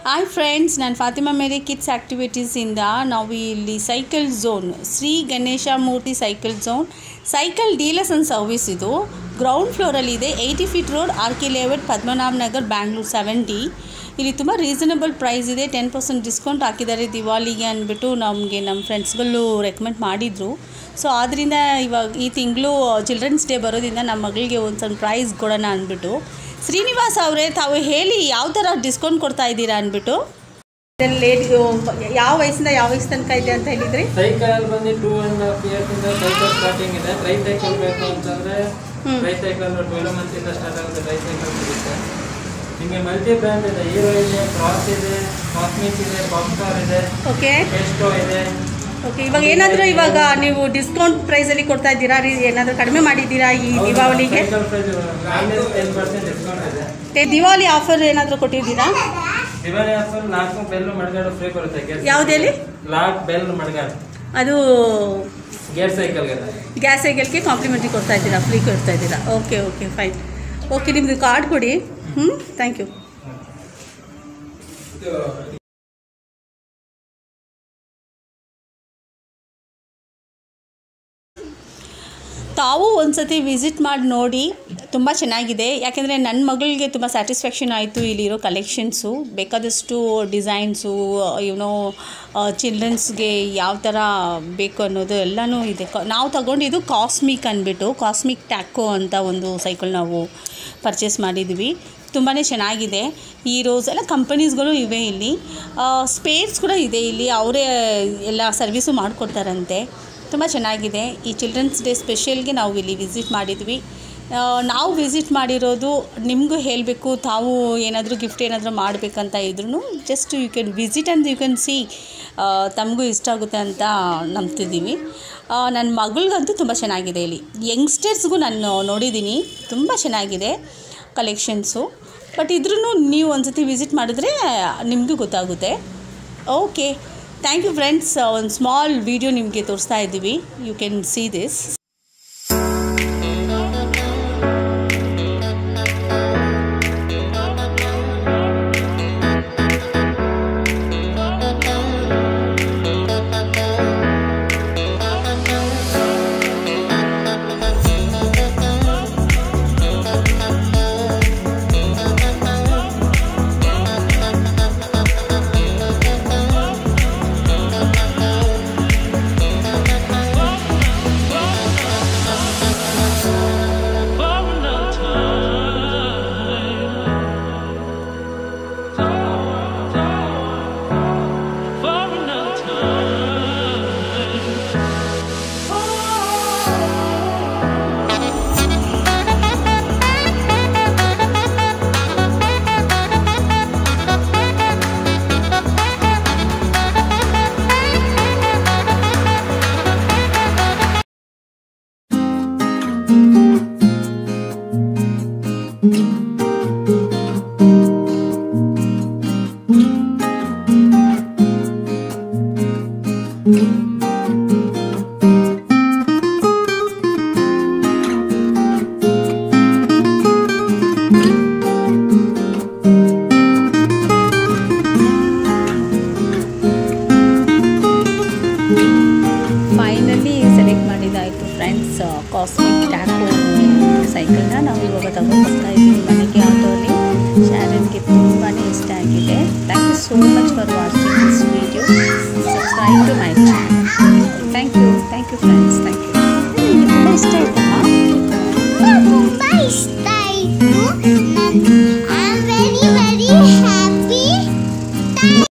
Hi friends ನಾನು ಫಾತಿಮಾ ಮೇರಿ kids ಆ್ಯಕ್ಟಿವಿಟೀಸಿಂದ ನಾವು ಇಲ್ಲಿ cycle zone Shri Ganesha Murthy cycle zone cycle dealers and service ಇದು ಗ್ರೌಂಡ್ ಫ್ಲೋರಲ್ಲಿದೆ eighty feet road R K layout Padmanabha Nagar Bangalore seventy ಇಲ್ಲಿ ತುಂಬ ರೀಸನಬಲ್ ಪ್ರೈಸ್ ಇದೆ ಟೆನ್ ಪರ್ಸೆಂಟ್ ಡಿಸ್ಕೌಂಟ್ ಹಾಕಿದ್ದಾರೆ ದಿವಾಲಿಗೆ ಅಂದ್ಬಿಟ್ಟು ನಮಗೆ ನಮ್ಮ ಫ್ರೆಂಡ್ಸ್ಗಳು ರೆಕಮೆಂಡ್ ಮಾಡಿದರು ಸೊ ಆದ್ದರಿಂದ ಇವಾಗ ಈ ತಿಂಗಳು ಚಿಲ್ಡ್ರನ್ಸ್ ಡೇ ಬರೋದ್ರಿಂದ ನಮ್ಮ ಮಗಳಿಗೆ ಒಂದು ಸ್ವಲ್ಪ ಪ್ರೈಸ್ ಕೊಡೋಣ ಅಂದ್ಬಿಟ್ಟು ಶ್ರೀನಿವಾಸ್ ಅವರೇ ತಾವು ಹೇಳಿ ಯಾವ ಥರ ಡಿಸ್ಕೌಂಟ್ ಕೊಡ್ತಾ ಇದ್ದೀರಾ ಅಂದ್ಬಿಟ್ಟು ಲೇಟ್ ಯಾವ ವಯಸ್ಸಿಂದ ಯಾವ ವಯಸ್ಸು ತನಕ ಇದೆ ಅಂತ ಹೇಳಿದ್ರಿ ಸೈಕಲ್ ಬಂದು ಟೂ ಅಂಡ್ ಹಾಫ್ ಇಯರ್ಸ್ ಇಂದ ಸೈಕಲ್ ಸ್ಟಾರ್ಟಿಂಗ್ ಇದೆ ಟ್ರೈ ಸೈಕಲ್ ಬೇಕು ಅಂತಂದ್ರೆ hmm. Tricycle twelve month ಇಂದ ಸ್ಟಾರ್ಟ್ ಆಗುತ್ತೆ ಟ್ರೈ ಸೈಕಲ್ ಸಿಗುತ್ತೆ ನಿಮಗೆ ಮಲ್ಟಿ ಬ್ರ್ಯಾಂಡ್ ಇದೆ ಹೀರೋ ಇದೆ ಕ್ರಾಸ್ ಇದೆ ಕಾಸ್ಮಿಕ್ ಇದೆ ಪಾಪ್ಕಾರ್ ಇದೆ ಓಕೆ ಟೆಸ್ಟೋ ಇದೆ ಓಕೆ ಇವಾಗ ಏನಾದರೂ ಇವಾಗ ನೀವು ಡಿಸ್ಕೌಂಟ್ ಪ್ರೈಸಲ್ಲಿ ಕೊಡ್ತಾ ಇದ್ದೀರಾ ರೀ ಏನಾದರೂ ಕಡಿಮೆ ಮಾಡಿದ್ದೀರಾ ಈ ದೀಪಾವಳಿಗೆ cycle price minus ten percent discount ಇದೆ ಮತ್ತೆ ದಿವಾಲಿ ಆಫರ್ ಏನಾದರೂ ಕೊಟ್ಟಿದ್ದೀರಾ ದಿವಾಲಿ ಆಫರ್ ನಾಲ್ಕು ಬೆಲ್ ಮಡ್ಗಾಡು ಫ್ರೀ ಬರುತ್ತೆ ಗೇರ್ ಯಾವ್ದು ಹೇಳಿ? ಲಾಕ್ ಬೆಲ್ ಮಡ್ಗಾಡು ಅದು ಗೇರ್ ಸೈಕಲ್ಗೆ ಗ್ಯಾಸ್ ಸೈಕಲ್ಗೆ ಕಾಂಪ್ಲಿಮೆಂಟ್ರಿ ಕೊಡ್ತಾ ಇದ್ದೀರಾ ಫ್ರೀ ಕೊಡ್ತಾ ಇದ್ದೀರಾ ಓಕೆ ಓಕೆ ಫೈನ್ ಓಕೆ ನಿಮ್ಮದು ಕಾರ್ಡ್ ಕೊಡಿ ಹ್ಞೂ ಥ್ಯಾಂಕ್ ಯು ತಾವು ಒಂದ್ಸತಿ ವಿಸಿಟ್ ಮಾಡಿ ನೋಡಿ ತುಂಬ ಚೆನ್ನಾಗಿದೆ ಯಾಕೆಂದರೆ ನನ್ನ ಮಗಳಿಗೆ ತುಂಬ ಸ್ಯಾಟಿಸ್ಫ್ಯಾಕ್ಷನ್ ಆಯಿತು ಇಲ್ಲಿರೋ ಕಲೆಕ್ಷನ್ಸು ಬೇಕಾದಷ್ಟು ಡಿಸೈನ್ಸು ಏನೋ ಚಿಲ್ಡ್ರನ್ಸ್ಗೆ ಯಾವ ಥರ ಬೇಕು ಅನ್ನೋದು ಎಲ್ಲನೂ ಇದೆ ಕ- ನಾವು ತಗೊಂಡಿದ್ದು ಕಾಸ್ಮಿಕ್ ಅಂದ್ಬಿಟ್ಟು ಕಾಸ್ಮಿಕ್ ಟ್ಯಾಕೋ ಅಂತ ಒಂದು ಸೈಕಲ್ ನಾವು ಪರ್ಚೇಸ್ ಮಾಡಿದ್ವಿ ತುಂಬಾ ಚೆನ್ನಾಗಿದೆ ಹೀರೋಸ್ ಎಲ್ಲ ಕಂಪನೀಸ್ಗಳು ಇವೆ ಇಲ್ಲಿ ಸ್ಪೇರ್ಸ್ ಕೂಡ ಇದೆ ಇಲ್ಲಿ ಅವರೇ ಎಲ್ಲ ಸರ್ವಿಸು ಮಾಡಿಕೊಡ್ತಾರಂತೆ ತುಂಬ ಚೆನ್ನಾಗಿದೆ ಈ ಚಿಲ್ಡ್ರನ್ಸ್ ಡೇ ಸ್ಪೆಷಲ್ಗೆ ನಾವು ಇಲ್ಲಿ ವಿಸಿಟ್ ಮಾಡಿದ್ವಿ ಆ, ನಾವು ವಿಸಿಟ್ ಮಾಡಿರೋದು ನಿಮಗೂ ಹೇಳಬೇಕು ತಾವು ಏನಾದರೂ ಗಿಫ್ಟ್ ಏನಾದರೂ ಮಾಡಬೇಕಂತ ಇದ್ರೂ just you can visit and you can see ತಮಗೂ ಇಷ್ಟ ಆಗುತ್ತೆ ಅಂತ ನಂಬ್ತಿದ್ದೀವಿ ಆ, ನನ್ನ ಮಗಳಿಗಂತೂ ತುಂಬ ಚೆನ್ನಾಗಿದೆ ಇಲ್ಲಿ ಯಂಗ್ಸ್ಟರ್ಸ್ಗೂ ನಾನು ನೋಡಿದ್ದೀನಿ ತುಂಬ ಚೆನ್ನಾಗಿದೆ ಕಲೆಕ್ಷನ್ಸು ಬಟ್ ಇದ್ರೂ ನೀವು ಒಂದ್ಸತಿ ವಿಸಿಟ್ ಮಾಡಿದ್ರೆ ನಿಮಗೂ ಗೊತ್ತಾಗುತ್ತೆ ಓಕೆ ಥ್ಯಾಂಕ್ ಯು ಫ್ರೆಂಡ್ಸ್ ಒಂದು ಸ್ಮಾಲ್ ವಿಡಿಯೋ ನಿಮಗೆ ತೋರಿಸ್ತಾ ಇದ್ದೀವಿ you can see this finally select ಮಾಡಿದ್ದಾಯಿತು ಫ್ರೆಂಡ್ಸ್ ಕಾಸ್ಮಿಕ್ ಟ್ಯಾಕೋ ಸೈಕಲ್ನ ನಾವು ಇವಾಗ ತಗೊಂಡು ಬರ್ತಾ ಇದ್ದೀವಿ ಮನೆಗೆ ಆಟೋಲಿ ಶಾರನ್ಗೆ ತುಂಬಾ ಇಷ್ಟ ಆಗಿದೆ thank you so much for watching this video subscribe to my channel thank you thank you friends thank you ತುಂಬ ಇಷ್ಟ ಆಯ್ತಮ್ಮ ತುಂಬ ಇಷ್ಟ ಆಯಿತು